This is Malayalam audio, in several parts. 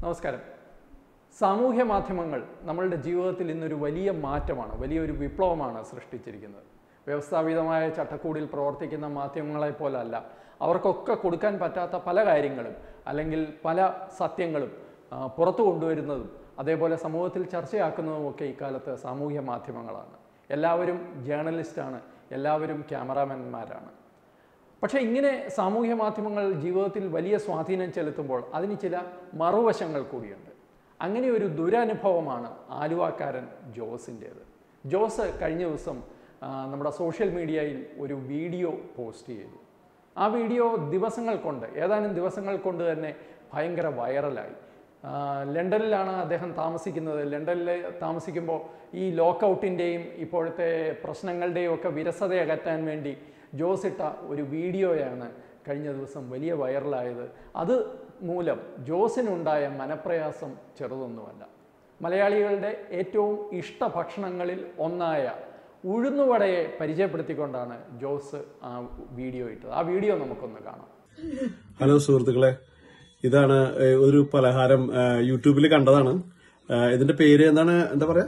നമസ്കാരം സാമൂഹ്യ മാധ്യമങ്ങൾ നമ്മളുടെ ജീവിതത്തിൽ ഇന്നൊരു വലിയ മാറ്റമാണ് വലിയൊരു വിപ്ലവമാണ് സൃഷ്ടിച്ചിരിക്കുന്നത് വ്യവസ്ഥാപിതമായ ചട്ടക്കൂടിൽ പ്രവർത്തിക്കുന്ന മാധ്യമങ്ങളെ പോലല്ല അവർക്കൊക്കെ കൊടുക്കാൻ പറ്റാത്ത പല കാര്യങ്ങളും അല്ലെങ്കിൽ പല സത്യങ്ങളും ആ, പുറത്തു കൊണ്ടുവരുന്നതും അതേപോലെ സമൂഹത്തിൽ ചർച്ചയാക്കുന്നതുമൊക്കെ ഇക്കാലത്ത് സാമൂഹ്യ മാധ്യമങ്ങളാണ് എല്ലാവരും ജേർണലിസ്റ്റാണ് എല്ലാവരും ക്യാമറാമാൻമാരാണ് പക്ഷേ ഇങ്ങനെ സാമൂഹ്യ മാധ്യമങ്ങൾ ജീവിതത്തിൽ വലിയ സ്വാധീനം ചെലുത്തുമ്പോൾ അതിന് ചില മറുവശങ്ങൾ കൂടിയുണ്ട് അങ്ങനെ ഒരു ദുരനുഭവമാണ് ആലുവാക്കാരൻ ജോസിൻ്റേത് ജോസ് കഴിഞ്ഞ ദിവസം ആ, നമ്മുടെ സോഷ്യൽ മീഡിയയിൽ ഒരു വീഡിയോ പോസ്റ്റ് ചെയ്തു ആ വീഡിയോ ദിവസങ്ങൾ കൊണ്ട് ഏതാനും ദിവസങ്ങൾ കൊണ്ട് തന്നെ ഭയങ്കര വൈറലായി ആ, ലണ്ടനിലാണ് അദ്ദേഹം താമസിക്കുന്നത് ലണ്ടനിൽ താമസിക്കുമ്പോൾ ഈ ലോക്കൗട്ടിൻ്റെയും ഇപ്പോഴത്തെ പ്രശ്നങ്ങളുടെയും ഒക്കെ വിരസത അകറ്റാൻ വേണ്ടി ജോസ് ഇട്ട ഒരു വീഡിയോയാണ് കഴിഞ്ഞ ദിവസം വലിയ വൈറലായത് അത് മൂലം ജോസിനുണ്ടായ മനപ്രയാസം ചെറുതൊന്നുമല്ല മലയാളികളുടെ ഏറ്റവും ഇഷ്ട ഭക്ഷണങ്ങളിൽ ഒന്നായ ഉഴുന്നുവടയെ പരിചയപ്പെടുത്തിക്കൊണ്ടാണ് ജോസ് ആ വീഡിയോ ഇട്ടത് ആ വീഡിയോ നമുക്കൊന്ന് കാണാം ഹലോ സുഹൃത്തുക്കളെ ഇതാണ് ഏഹ്, ഒരു പലഹാരം ഏഹ്, യൂട്യൂബിൽ കണ്ടതാണ് ഏഹ്, ഇതിന്റെ പേര് എന്താണ് എന്താ പറയാ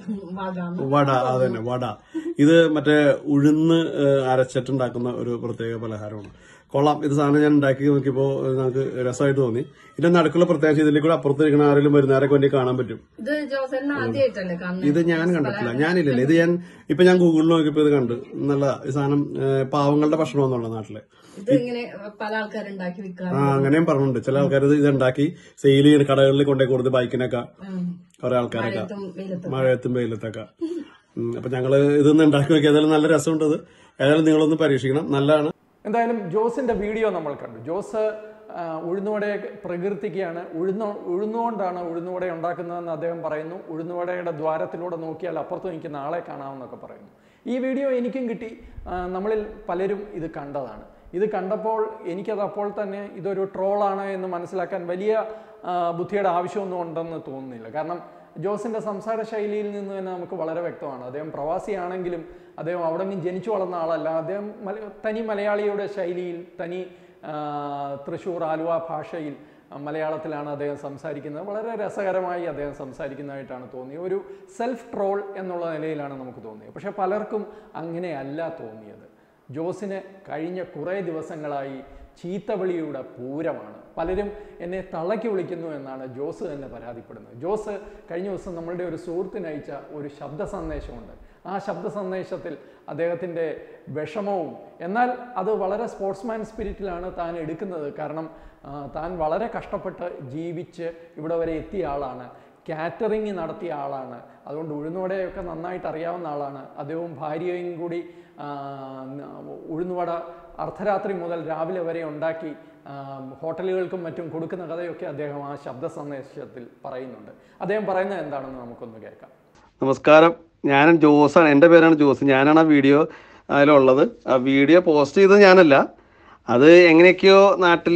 വട അതന്നെ വട ഇത് മറ്റേ ഉഴുന്ന് ഏഹ്, അരച്ചിട്ടുണ്ടാക്കുന്ന ഒരു പ്രത്യേക പലഹാരമാണ് കൊള്ളാം ഇത് സാധനം ഞാൻ ഉണ്ടാക്കി നോക്കിയപ്പോ ഏഹ്, നമുക്ക് രസമായിട്ട് തോന്നി ഇതിന്റെ നടുക്കുള്ള പ്രത്യേകിച്ച് ഇതിലേക്ക് കൂടെ അപ്പുറത്തിരിക്കുന്ന ആരെങ്കിലും വരുന്നവരൊക്കെ വേണ്ടി കാണാൻ പറ്റും ഇത് ജോസേട്ടന് ആദ്യമായിട്ടല്ലേ കാണുന്നത് ഇത് ഞാൻ കണ്ടിട്ടില്ല ഞാനില്ലല്ലോ ഇത് ഞാൻ ഇപ്പൊ ഞാൻ ഗൂഗിളിൽ നോക്കിയപ്പോ ഇത് കണ്ട് നല്ല ഈ സാധനം ഏഹ്, പാവങ്ങളുടെ ഭക്ഷണമെന്നുള്ള നാട്ടിലെ ഇത് ഇങ്ങനെ പല ആൾക്കാരുണ്ടാക്കി വിൽക്കാറ് ആ അങ്ങനെയും പറഞ്ഞിട്ടുണ്ട് ചില ആൾക്കാർ ഇത് ഉണ്ടാക്കി സെയിൽ ചെയ്ത് കടകളിൽ കൊണ്ടേ കൊടുത്ത് ബൈക്കിനൊക്കെ കുറെ ആൾക്കാരൊക്കെ മഴയത്തും വെയിലത്തും മഴയത്തും വെയിലത്തൊക്കെ ഉം, അപ്പൊ ഞങ്ങള് ഇതൊന്ന് ഉണ്ടാക്കി നോക്കി ഏതായാലും നല്ല രസമുണ്ട് ഇത് ഏതായാലും നിങ്ങളൊന്ന് പരീക്ഷിക്കണം നല്ലതാണ് എന്തായാലും ജോസിന്റെ വീഡിയോ നമ്മൾ കണ്ടു ജോസ് ആ, ഉഴുന്നുവടയെ പ്രകീർത്തിക്കുകയാണ് ഉഴുന്നു ഉഴുന്നുകൊണ്ടാണ് ഉഴുന്നുവട ഉണ്ടാക്കുന്നതെന്ന് അദ്ദേഹം പറയുന്നു ഉഴുന്നുവടയുടെ ദ്വാരത്തിലൂടെ നോക്കിയാൽ അപ്പുറത്ത് നിൽക്കുന്ന ആളെ കാണാമെന്നൊക്കെ പറയുന്നു ഈ വീഡിയോ എനിക്കും കിട്ടി ആ, നമ്മളിൽ പലരും ഇത് കണ്ടതാണ് ഇത് കണ്ടപ്പോൾ എനിക്കത് അപ്പോൾ തന്നെ ഇതൊരു ട്രോളാണ് എന്ന് മനസ്സിലാക്കാൻ വലിയ ആ, ബുദ്ധിയുടെ ആവശ്യമൊന്നും ഉണ്ടെന്ന് തോന്നുന്നില്ല കാരണം ജോസിന്റെ സംസാര ശൈലിയിൽ നിന്ന് തന്നെ നമുക്ക് വളരെ വ്യക്തമാണ് അദ്ദേഹം പ്രവാസിയാണെങ്കിലും അദ്ദേഹം അവിടെ നിന്ന് ജനിച്ചു വളർന്ന ആളല്ല അദ്ദേഹം മല- തനി മലയാളിയുടെ ശൈലിയിൽ തനി ആ, തൃശ്ശൂർ ആലുവ ഭാഷയിൽ ആ, മലയാളത്തിലാണ് അദ്ദേഹം സംസാരിക്കുന്നത് വളരെ രസകരമായി അദ്ദേഹം സംസാരിക്കുന്നതായിട്ടാണ് തോന്നിയത് ഒരു സെൽഫ് ട്രോൾ എന്നുള്ള നിലയിലാണ് നമുക്ക് തോന്നിയത് പക്ഷേ പലർക്കും അങ്ങനെയല്ല തോന്നിയത് ജോസിന് കഴിഞ്ഞ കുറേ ദിവസങ്ങളായി ചീത്തവിളിയുടെ പൂരമാണ് പലരും എന്നെ തള്ളക്കി വിളിക്കുന്നു എന്നാണ് ജോസ് തന്നെ പരാതിപ്പെടുന്നത് ജോസ് കഴിഞ്ഞ ദിവസം നമ്മളുടെ ഒരു സുഹൃത്തിന് അയച്ച ഒരു ശബ്ദ സന്ദേശമുണ്ട് ആ ശബ്ദ സന്ദേശത്തിൽ അദ്ദേഹത്തിൻ്റെ വിഷമവും എന്നാൽ അത് വളരെ സ്പോർട്സ്മാൻ സ്പിരിറ്റിലാണ് താൻ എടുക്കുന്നത് കാരണം ആ, താൻ വളരെ കഷ്ടപ്പെട്ട് ജീവിച്ച് ഇവിടെ വരെ എത്തിയ ആളാണ് കാറ്ററിംഗ് നടത്തിയ ആളാണ് അതുകൊണ്ട് ഉഴുന്നുവടയൊക്കെ നന്നായിട്ട് അറിയാവുന്ന ആളാണ് അദ്ദേഹവും ഭാര്യയും കൂടി ആ, ന- ഉഴുന്നുവട അർദ്ധരാത്രി മുതൽ രാവിലെ വരെ ഉണ്ടാക്കി ആ, ഹോട്ടലുകൾക്കും മറ്റും കൊടുക്കുന്ന കഥയൊക്കെ അദ്ദേഹം ആ ശബ്ദ സന്ദേശത്തിൽ പറയുന്നുണ്ട് അദ്ദേഹം പറയുന്നത് എന്താണെന്ന് നമുക്കൊന്ന് കേൾക്കാം നമസ്കാരം ഞാൻ ജോസാണ് എൻ്റെ പേരാണ് ജോസ് ഞാനാണ് ആ വീഡിയോ അതിലുള്ളത് ആ വീഡിയോ പോസ്റ്റ് ചെയ്തത് ഞാനല്ല അത് എങ്ങനെയൊക്കെയോ നാട്ടിൽ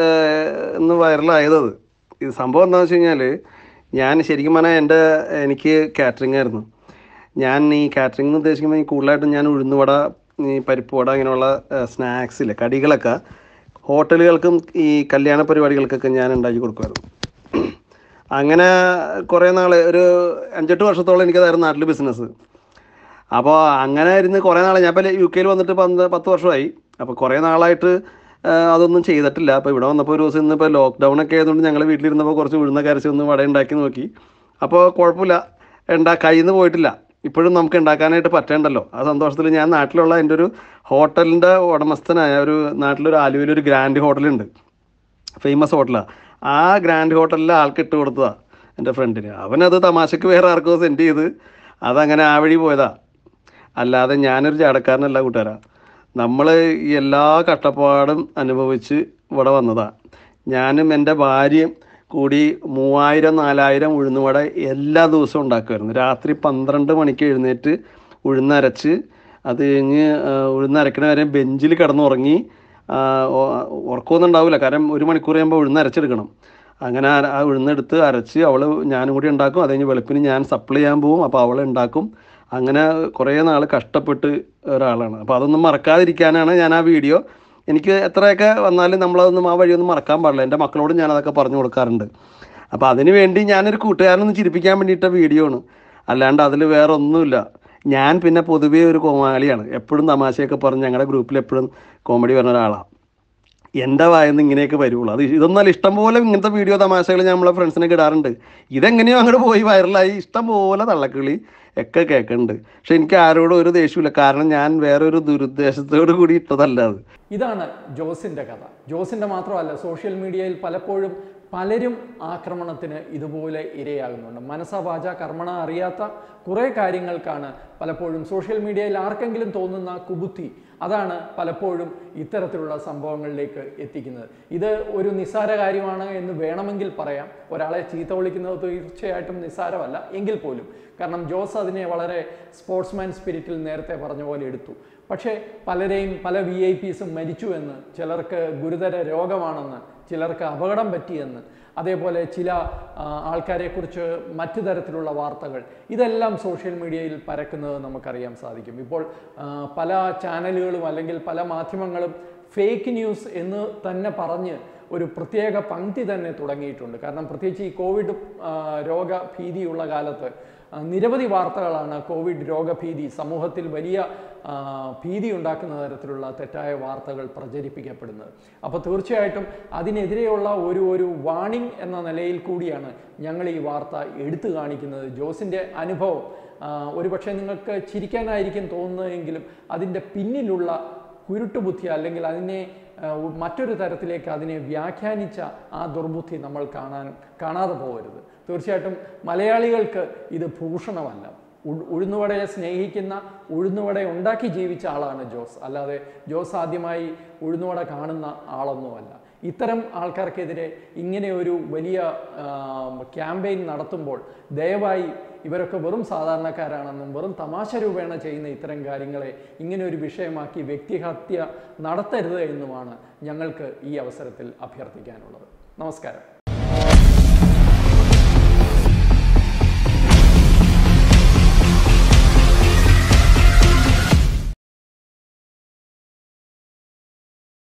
ഇന്ന് വൈറലായത് അത് ഇത് സംഭവം എന്താണെന്ന് വെച്ച് കഴിഞ്ഞാൽ ഞാൻ ശരിക്കും പറഞ്ഞാൽ എൻ്റെ എനിക്ക് കാറ്ററിംഗ് ആയിരുന്നു ഞാൻ ഈ കാറ്ററിംഗ് എന്ന് ഉദ്ദേശിക്കുമ്പോൾ ഈ കൂടുതലായിട്ടും ഞാൻ ഉഴുന്നുവട ഈ പരിപ്പ് വട ഇങ്ങനെയുള്ള സ്നാക്സില്ലേ കടികളൊക്കെ ഹോട്ടലുകൾക്കും ഈ കല്യാണ പരിപാടികൾക്കൊക്കെ ഞാൻ ഉണ്ടാക്കി കൊടുക്കുമായിരുന്നു അങ്ങനെ കുറേ നാൾ ഒരു അഞ്ചെട്ട് വർഷത്തോളം എനിക്കതായിരുന്നു നാട്ടിൽ ബിസിനസ് അപ്പോൾ അങ്ങനെ ഇരുന്ന് കുറേ നാൾ ഞാൻ ഇപ്പോൾ യു കെയിൽ വന്നിട്ട് പന്ത് പത്ത് വർഷമായി അപ്പോൾ കുറേ നാളായിട്ട് ആ, അതൊന്നും ചെയ്തിട്ടില്ല അപ്പോൾ ഇവിടെ വന്നപ്പോൾ ഒരു ദിവസം ഇന്നിപ്പോൾ ലോക്ക്ഡൗൺ ഒക്കെ ആയതുകൊണ്ട് ഞങ്ങൾ വീട്ടിലിരുന്നപ്പോൾ കുറച്ച് ഉഴുന്നൊക്കെ അരച്ച് ഒന്ന് വട ഉണ്ടാക്കി നോക്കി അപ്പോൾ കുഴപ്പമില്ല ഉണ്ടാ കയ്യിൽ നിന്ന് പോയിട്ടില്ല ഇപ്പോഴും നമുക്ക് ഉണ്ടാക്കാനായിട്ട് പറ്റേണ്ടല്ലോ ആ സന്തോഷത്തിൽ ഞാൻ നാട്ടിലുള്ള എൻ്റെ ഒരു ഹോട്ടലിൻ്റെ ഉടമസ്ഥനായ ഒരു നാട്ടിലൊരു ആലുവയിൽ ഒരു ഗ്രാൻഡ് ഹോട്ടലുണ്ട് ഫേമസ് ഹോട്ടലാണ് ആ ഗ്രാൻഡ് ഹോട്ടലിലെ ആൾക്ക് ഇട്ട് കൊടുത്തതാ എൻ്റെ ഫ്രണ്ടിന് അവനത് തമാശക്ക് വേറെ ആർക്കോ സെൻഡ് ചെയ്ത് അതങ്ങനെ ആ വഴി പോയതാ അല്ലാതെ ഞാനൊരു ചാടക്കാരനല്ല കൂട്ടുകാരാ നമ്മൾ എല്ലാ കഷ്ടപ്പാടും അനുഭവിച്ച് ഇവിടെ വന്നതാ ഞാനും എൻ്റെ ഭാര്യയും കൂടി മൂവായിരം നാലായിരം ഉഴുന്നുവട എല്ലാ ദിവസവും ഉണ്ടാക്കുമായിരുന്നു രാത്രി പന്ത്രണ്ട് മണിക്ക് എഴുന്നേറ്റ് ഉഴുന്നരച്ച് അത് കഴിഞ്ഞ് ആ, ഉഴുന്നരക്കണ വരെ ബെഞ്ചിൽ കിടന്നുറങ്ങി ആ, ഒ- ഉറക്കമൊന്നും ഉണ്ടാവില്ല കാരണം ഒരു മണിക്കൂർ കഴിയുമ്പോൾ ഉഴുന്ന് അരച്ചെടുക്കണം അങ്ങനെ ആ ആ ഉഴുന്നെടുത്ത് അരച്ച് അവൾ ഞാനും കൂടി ഉണ്ടാക്കും അത് കഴിഞ്ഞ് വെളുപ്പിന് ഞാൻ സപ്ലൈ ചെയ്യാൻ പോകും അപ്പോൾ അവൾ ഉണ്ടാക്കും അങ്ങനെ കുറേ നാൾ കഷ്ടപ്പെട്ട് ഒരാളാണ് അപ്പോൾ അതൊന്നും മറക്കാതിരിക്കാനാണ് ഞാൻ ആ വീഡിയോ എനിക്ക് എത്രയൊക്കെ വന്നാലും നമ്മളതൊന്നും ആ വഴിയൊന്നും മറക്കാൻ പാടില്ല എൻ്റെ മക്കളോടും ഞാൻ അതൊക്കെ പറഞ്ഞു കൊടുക്കാറുണ്ട് അപ്പോൾ അതിന് വേണ്ടി ഞാനൊരു കൂട്ടുകാരനൊന്ന് ചിരിപ്പിക്കാൻ വേണ്ടിയിട്ട വീഡിയോ ആണ് അല്ലാണ്ട് അതിൽ വേറെ ഒന്നുമില്ല ഞാൻ പിന്നെ പൊതുവേ ഒരു കോമാളിയാണ് എപ്പോഴും തമാശയൊക്കെ പറഞ്ഞ് ഞങ്ങളുടെ ഗ്രൂപ്പിൽ എപ്പോഴും കോമഡി പറഞ്ഞ ഒരാളാണ് എൻ്റെ വായന്ന് ഇങ്ങനെയൊക്കെ വരുള്ളൂ അത് ഇതൊന്നല്ല ഇഷ്ടംപോലെ ഇങ്ങനത്തെ വീഡിയോ തമാശകൾ ഞാൻ നമ്മളെ ഫ്രണ്ട്സിനൊക്കെ ഇടാറുണ്ട് ഇതെങ്ങനെയോ അങ്ങോട്ട് പോയി വൈറലായി ഇഷ്ടംപോലെ തള്ളക്കിളി ഒക്കെ കേൾക്കുന്നുണ്ട് പക്ഷെ എനിക്ക് ആരോടും ഒരു ദേഷ്യമില്ല കാരണം ഞാൻ വേറൊരു ദുരുദ്ദേശത്തോട് കൂടി ഇട്ടതല്ല അത് ഇതാണ് ജോസിൻ്റെ കഥ ജോസിൻ്റെ മാത്രമല്ല സോഷ്യൽ മീഡിയയിൽ പലപ്പോഴും പലരും ആക്രമണത്തിന് ഇതുപോലെ ഇരയാകുന്നുണ്ട് മനസ്സാ വാച കർമ്മണ അറിയാത്ത കുറേ കാര്യങ്ങൾക്കാണ് പലപ്പോഴും സോഷ്യൽ മീഡിയയിൽ ആർക്കെങ്കിലും തോന്നുന്ന കുബുദ്ധി അതാണ് പലപ്പോഴും ഇത്തരത്തിലുള്ള സംഭവങ്ങളിലേക്ക് എത്തിക്കുന്നത് ഇത് ഒരു നിസ്സാര കാര്യമാണ് എന്ന് വേണമെങ്കിൽ പറയാം ഒരാളെ ചീത്ത വിളിക്കുന്നത് തീർച്ചയായിട്ടും നിസ്സാരമല്ല എങ്കിൽ പോലും കാരണം ജോസ് അതിനെ വളരെ സ്പോർട്സ്മാൻ സ്പിരിറ്റിൽ നേരത്തെ പറഞ്ഞ പോലെ എടുത്തു പക്ഷേ പലരെയും പല വി ഐ പീസും മരിച്ചു എന്ന് ചിലർക്ക് ഗുരുതര രോഗമാണെന്ന് ചിലർക്ക് അപകടം പറ്റിയെന്ന് അതേപോലെ ചില ആ, ആൾക്കാരെക്കുറിച്ച് മറ്റു തരത്തിലുള്ള വാർത്തകൾ ഇതെല്ലാം സോഷ്യൽ മീഡിയയിൽ പരക്കുന്നത് നമുക്കറിയാൻ സാധിക്കും ഇപ്പോൾ ആ, പല ചാനലുകളും അല്ലെങ്കിൽ പല മാധ്യമങ്ങളും ഫേക്ക് ന്യൂസ് എന്ന് തന്നെ പറഞ്ഞ് ഒരു പ്രത്യേക പങ്ക്തി തന്നെ തുടങ്ങിയിട്ടുണ്ട് കാരണം പ്രത്യേകിച്ച് ഈ കോവിഡ് ആ, രോഗഭീതിയുള്ള കാലത്ത് ആ, നിരവധി വാർത്തകളാണ് കോവിഡ് രോഗഭീതി സമൂഹത്തിൽ വലിയ ആ, ഭീതി ഉണ്ടാക്കുന്ന തരത്തിലുള്ള തെറ്റായ വാർത്തകൾ പ്രചരിപ്പിക്കപ്പെടുന്നത് അപ്പോൾ തീർച്ചയായിട്ടും അതിനെതിരെയുള്ള ഒരു ഒരു വാണിംഗ് എന്ന നിലയിൽ കൂടിയാണ് ഞങ്ങൾ ഈ വാർത്ത എടുത്തു കാണിക്കുന്നത് ജോസിൻ്റെ അനുഭവം ആ, ഒരുപക്ഷെ നിങ്ങൾക്ക് ചിരിക്കാനായിരിക്കും തോന്നുന്നതെങ്കിലും അതിൻ്റെ പിന്നിലുള്ള കുരുട്ടുബുദ്ധി അല്ലെങ്കിൽ അതിനെ ആ, മറ്റൊരു തരത്തിലേക്ക് അതിനെ വ്യാഖ്യാനിച്ച ആ ദുർബുദ്ധി നമ്മൾ കാണാൻ കാണാതെ പോകരുത് തീർച്ചയായിട്ടും മലയാളികൾക്ക് ഇത് ഭൂഷണമല്ല ഉ- ഉഴുന്നുവടയെ സ്നേഹിക്കുന്ന ഉഴുന്നുവട ഉണ്ടാക്കി ജീവിച്ച ആളാണ് ജോസ് അല്ലാതെ ജോസ് ആദ്യമായി ഉഴുന്നുവട കാണുന്ന ആളൊന്നുമല്ല ഇത്തരം ആൾക്കാർക്കെതിരെ ഇങ്ങനെ ഒരു വലിയ ക്യാമ്പയിൻ നടത്തുമ്പോൾ ദയവായി ഇവരൊക്കെ വെറും സാധാരണക്കാരാണെന്നും വെറും തമാശ രൂപേണ ചെയ്യുന്ന ഇത്തരം കാര്യങ്ങളെ ഇങ്ങനെ ഒരു വിഷയമാക്കി വ്യക്തിഹത്യ നടത്തരുത് എന്നുമാണ് ഞങ്ങൾക്ക് ഈ അവസരത്തിൽ അഭ്യർത്ഥിക്കാനുള്ളത് നമസ്കാരം